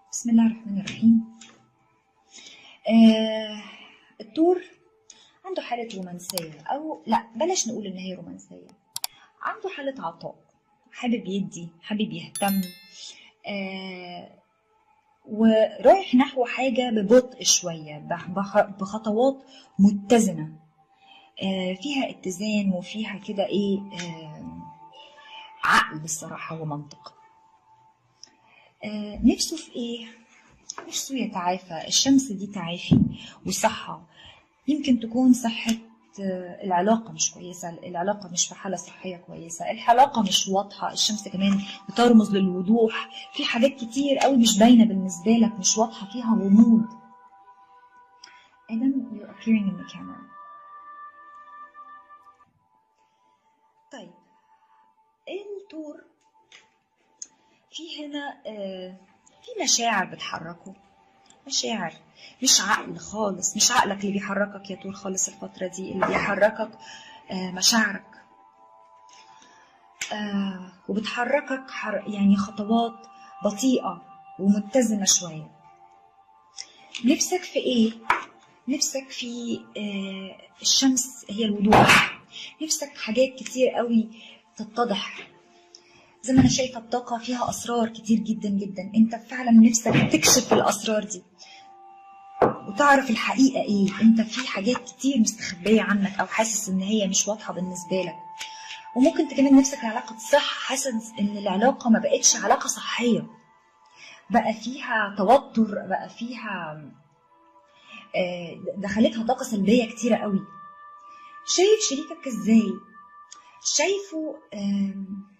بسم الله الرحمن الرحيم آه الدور عنده حالة رومانسية أو لا بلاش نقول إن هي رومانسية عنده حالة عطاء حابب يدي حابب يهتم آه ورايح نحو حاجة ببطء شوية بخ- بخطوات متزنة آه فيها اتزان وفيها كده ايه آه عقل الصراحة ومنطق آه نفسه في ايه نفسه يتعافى الشمس دي تعافي وصحة يمكن تكون صحة آه، العلاقة مش كويسة العلاقة مش في حالة صحية كويسة العلاقة مش واضحة الشمس كمان بترمز للوضوح في حاجات كتير قوي مش باينة بالنسبة لك مش واضحة فيها غموض Adam you're appearing in the camera طيب التور في هنا آه، في مشاعر بتحركه مشاعر مش عقل خالص مش عقلك اللي بيحركك يا طول خالص الفترة دي اللي بيحركك آه، مشاعرك آه، وبتحركك حر يعني خطوات بطيئة ومتزنة شوية نفسك في ايه؟ نفسك في آه، الشمس هي الوضوح نفسك حاجات كتير قوي تتضح زي ما انا شايفه الطاقه فيها اسرار كتير جدا جدا انت فعلا نفسك تكشف الاسرار دي وتعرف الحقيقه ايه انت في حاجات كتير مستخبيه عنك او حاسس ان هي مش واضحه بالنسبه لك وممكن كمان نفسك العلاقه تصح حاسس ان العلاقه ما بقتش علاقه صحيه بقى فيها توتر بقى فيها آه، دخلتها طاقه سلبيه كتيره قوي شايف شريكك ازاي شايفه آم،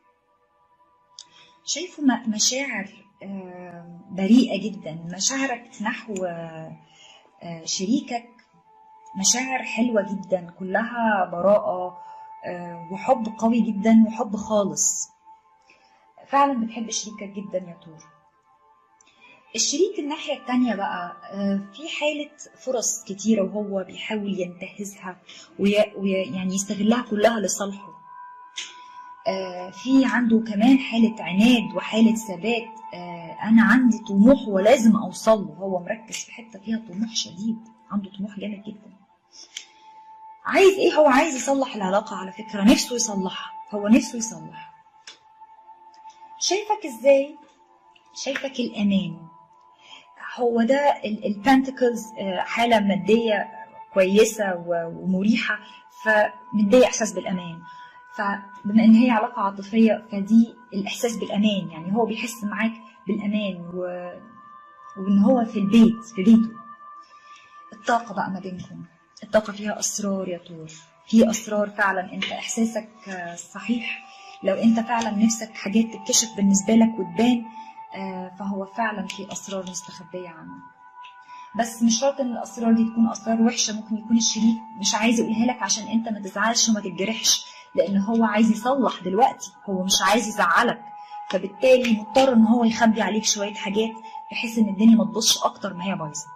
شايفه م- مشاعر آم، بريئة جدا مشاعرك نحو آه، آه، شريكك مشاعر حلوة جدا كلها براءة آه، وحب قوي جدا وحب خالص فعلا بتحب شريكك جدا يا طور الشريك الناحية التانية بقى آه، في حالة فرص كتيرة وهو بيحاول ينتهزها ويعني يستغلها كلها لصالحه آه، في عنده كمان حالة عناد وحالة ثبات آه، أنا عندي طموح ولازم أوصل له هو مركز في حتة فيها طموح شديد عنده طموح جامد جدا عايز إيه هو عايز يصلح العلاقة على فكرة نفسه يصلحها هو نفسه يصلح شايفك إزاي شايفك الأمان هو ده البانتكلز حالة مادية كويسة و- ومريحة فمدية إحساس بالأمان فبما ان هي علاقه عاطفيه فدي الاحساس بالامان يعني هو بيحس معاك بالامان و... وان هو في البيت في بيته الطاقه بقى ما بينكم الطاقه فيها اسرار يا طور في اسرار فعلا انت احساسك آه، صحيح لو انت فعلا نفسك حاجات تتكشف بالنسبه لك وتبان آه، فهو فعلا في اسرار مستخبيه عنك بس مش شرط ان الاسرار دي تكون اسرار وحشه ممكن يكون الشريك مش عايز يقولها لك عشان انت ما تزعلش وما تتجرحش لان هو عايز يصلح دلوقتي هو مش عايز يزعلك فبالتالي مضطر ان هو يخبي عليك شويه حاجات بحيث ان الدنيا ما تبصش اكتر ما هي بايظه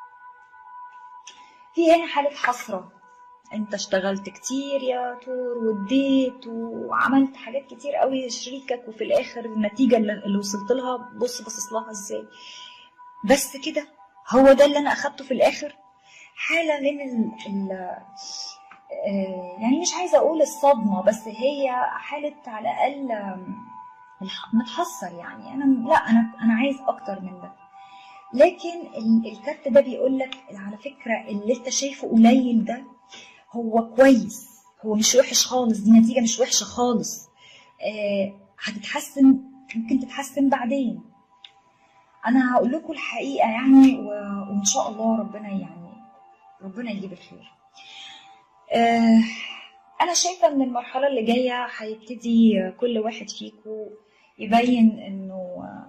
في هنا حاله حسره انت اشتغلت كتير يا طور واديت وعملت حاجات كتير قوي لشريكك وفي الاخر النتيجه اللي اللي وصلت لها بص باصص لها ازاي بس كده هو ده اللي انا اخدته في الاخر حاله من ال ال آه، يعني مش عايزه اقول الصدمه بس هي حاله على الاقل آم، الح- متحسر يعني انا لا انا انا عايز اكتر من ده لكن ال- الكارت ده بيقول لك على فكره اللي انت شايفه قليل ده هو كويس هو مش وحش خالص دي نتيجه مش وحشه خالص آه، هتتحسن ممكن تتحسن بعدين انا هقول لكم الحقيقه يعني و- وان شاء الله ربنا يعني ربنا يجيب الخير آه، انا شايفه ان المرحله اللي جايه هيبتدي كل واحد فيكم يبين انه آه،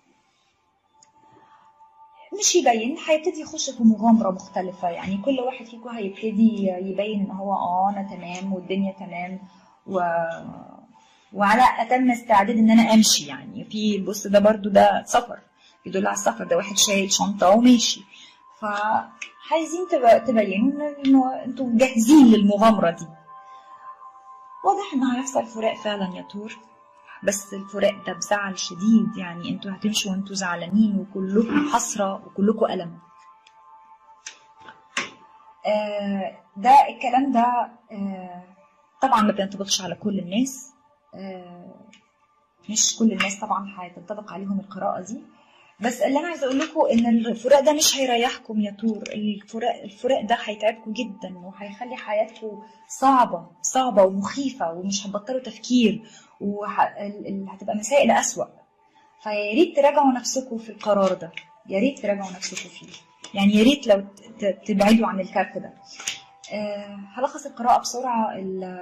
مش يبين هيبتدي يخش في مغامره مختلفه يعني كل واحد فيكم هيبتدي يبين ان هو اه انا تمام والدنيا تمام و وعلى اتم استعداد ان انا امشي يعني في بص ده برضو ده سفر يدل على السفر ده واحد شايل شنطه وماشي فعايزين تب- تبينوا إن- انه انتوا جاهزين للمغامره دي واضح ان هيحصل فراق فعلا يا تور بس الفراق ده بزعل شديد يعني انتوا هتمشوا وانتوا زعلانين وكلكم حسرة وكلكم ألم آه ده الكلام ده آه طبعا ما بينطبقش على كل الناس آه مش كل الناس طبعا هتنطبق عليهم القراءة دي بس اللي انا عايزه اقول لكم ان الفراق ده مش هيريحكم يا طور الفراق الفراق ده هيتعبكم جدا وهيخلي حياتكم صعبه صعبه ومخيفه ومش هتبطلوا تفكير وهتبقى مسائل اسوأ فيا ريت تراجعوا نفسكم في القرار ده يا ريت تراجعوا نفسكم فيه يعني يا ريت لو تبعدوا عن الكارت ده أه هلخص القراءه بسرعه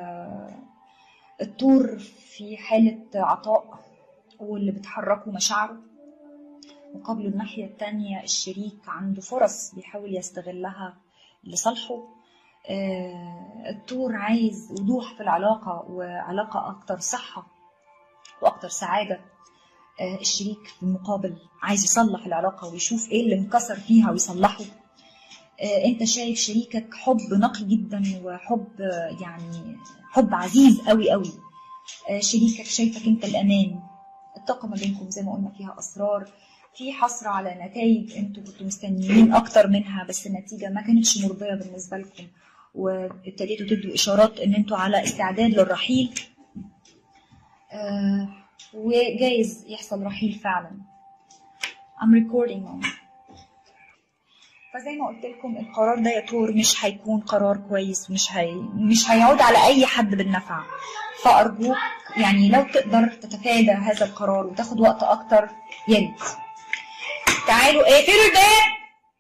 الطور في حاله عطاء واللي بتحركه مشاعره مقابل الناحية التانية الشريك عنده فرص بيحاول يستغلها لصالحه آه الطور عايز وضوح في العلاقة وعلاقة أكتر صحة وأكتر سعادة آه الشريك في المقابل عايز يصلح العلاقة ويشوف إيه اللي انكسر فيها ويصلحه آه أنت شايف شريكك حب نقي جدا وحب يعني حب عزيز قوي قوي شريكك شايفك أنت الأمان الطاقة ما بينكم زي ما قلنا فيها أسرار في حصر على نتائج انتوا كنتوا مستنيين اكتر منها بس النتيجه ما كانتش مرضيه بالنسبه لكم وابتديتوا تدوا اشارات ان انتوا على استعداد للرحيل آه وجايز يحصل رحيل فعلا I'm recording on فزي ما قلت لكم القرار ده يا طور مش هيكون قرار كويس ومش هي مش هيعود على اي حد بالنفع فارجوك يعني لو تقدر تتفادى هذا القرار وتاخد وقت اكتر يا ريت تعالوا اقفلوا الباب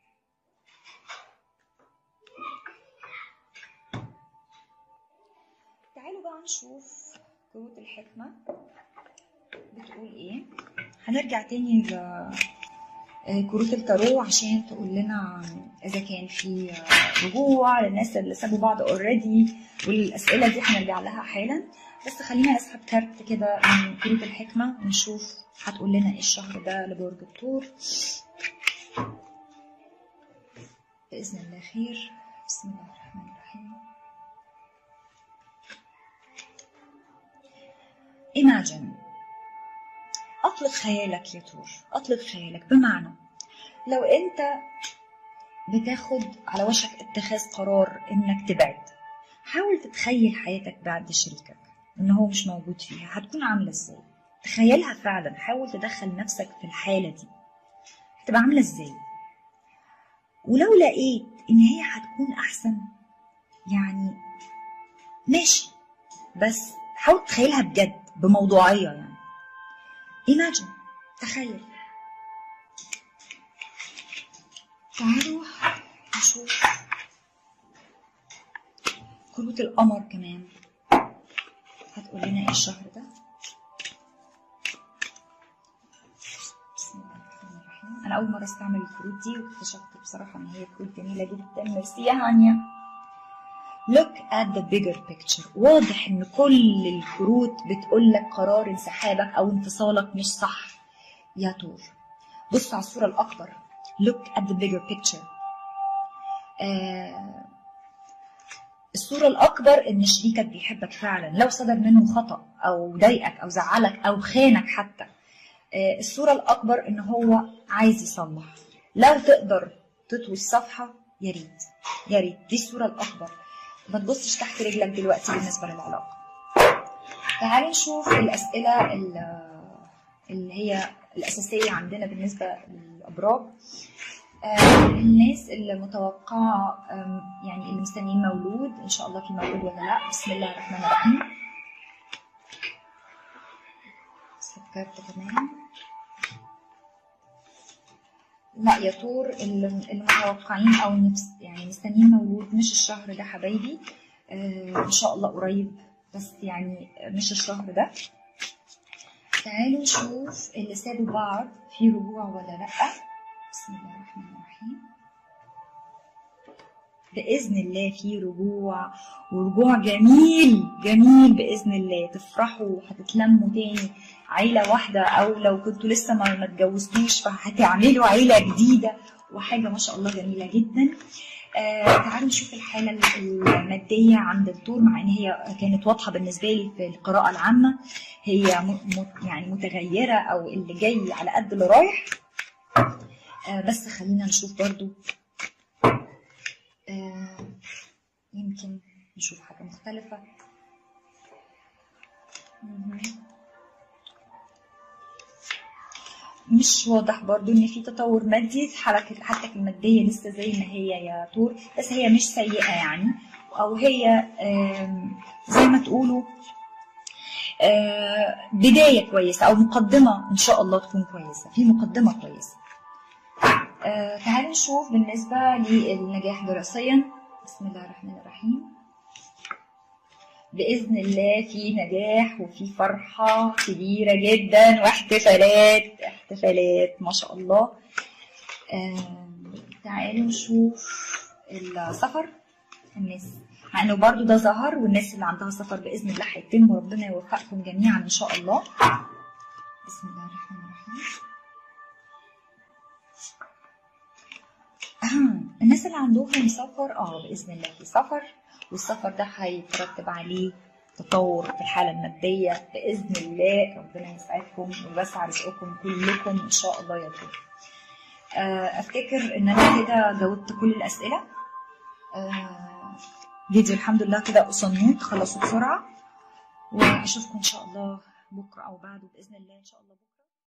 تعالوا بقى نشوف كروت الحكمة بتقول ايه هنرجع تاني لكروت التارو عشان تقول لنا اذا كان في رجوع للناس اللي سابوا بعض اوريدي والاسئله دي هنرجع لها حالا بس خلينا نسحب كارت كده من كروت الحكمه ونشوف هتقول لنا ايه الشهر ده لبرج الثور بإذن الله خير بسم الله الرحمن الرحيم Imagine أطلق خيالك يا تور أطلق خيالك بمعنى لو أنت بتاخد على وشك اتخاذ قرار إنك تبعد حاول تتخيل حياتك بعد شريكك إن هو مش موجود فيها هتكون عاملة إزاي تخيلها فعلا حاول تدخل نفسك في الحالة دي هتبقى عاملة ازاي ولو لقيت ان هي هتكون احسن يعني ماشي بس حاول تخيلها بجد بموضوعية يعني imagine تخيل تعالوا نشوف كروت القمر كمان هتقول لنا ايه الشهر ده انا اول مره استعمل الكروت دي واكتشفت بصراحه ان هي كروت جميله جدا ميرسي يا هانيا look at the bigger picture واضح ان كل الكروت بتقول لك قرار انسحابك او انفصالك مش صح يا طور بص على الصوره الاكبر look at the bigger picture آه الصورة الأكبر إن شريكك بيحبك فعلا لو صدر منه خطأ أو ضايقك أو زعلك أو خانك حتى الصورة الأكبر إن هو عايز يصلح لو تقدر تطوي الصفحة يا ريت يا ريت دي الصورة الأكبر ما تبصش تحت رجلك دلوقتي بالنسبة للعلاقة تعالي نشوف الأسئلة اللي هي الأساسية عندنا بالنسبة للأبراج آه الناس اللي متوقعة يعني اللي مستنيين مولود إن شاء الله في مولود ولا لأ بسم الله الرحمن الرحيم كارت كمان لا يا طور المتوقعين او يعني مستنيين مولود مش الشهر ده حبايبي آه ان شاء الله قريب بس يعني مش الشهر ده تعالوا نشوف اللي سابوا بعض في رجوع ولا لا بسم الله الرحمن الرحيم بإذن الله في رجوع ورجوع جميل جميل بإذن الله تفرحوا وهتتلموا تاني عيلة واحدة أو لو كنتوا لسه ما اتجوزتوش فهتعملوا عيلة جديدة وحاجة ما شاء الله جميلة جدا آه تعالوا نشوف الحالة المادية عند الدور مع ان هي كانت واضحة بالنسبة لي في القراءة العامة هي م... م... يعني متغيرة او اللي جاي على قد اللي رايح آه بس خلينا نشوف برضو آه يمكن نشوف حاجة مختلفة مش واضح برضو ان في تطور مادي حركة حالتك المادية لسه زي ما هي يا طور بس هي مش سيئة يعني او هي زي ما تقولوا بداية كويسة او مقدمة ان شاء الله تكون كويسة في مقدمة كويسة تعالوا نشوف بالنسبة للنجاح دراسيا بسم الله الرحمن الرحيم بإذن الله في نجاح وفي فرحة كبيرة جدا واحتفالات احتفالات ما شاء الله آه تعالوا نشوف السفر الناس مع انه برضو ده ظهر والناس اللي عندها سفر بإذن الله هيتم وربنا يوفقكم جميعا إن شاء الله بسم الله الرحمن الرحيم آه. الناس اللي عندهم سفر اه بإذن الله في سفر والسفر ده هيترتب عليه تطور في الحالة المادية بإذن الله ربنا يسعدكم ويوسع رزقكم كلكم إن شاء الله يا رب أفتكر إن أنا كده جاوبت كل الأسئلة فيديو الحمد لله كده قصنوت خلصوا بسرعة وأشوفكم إن شاء الله بكرة أو بعده بإذن الله إن شاء الله بكرة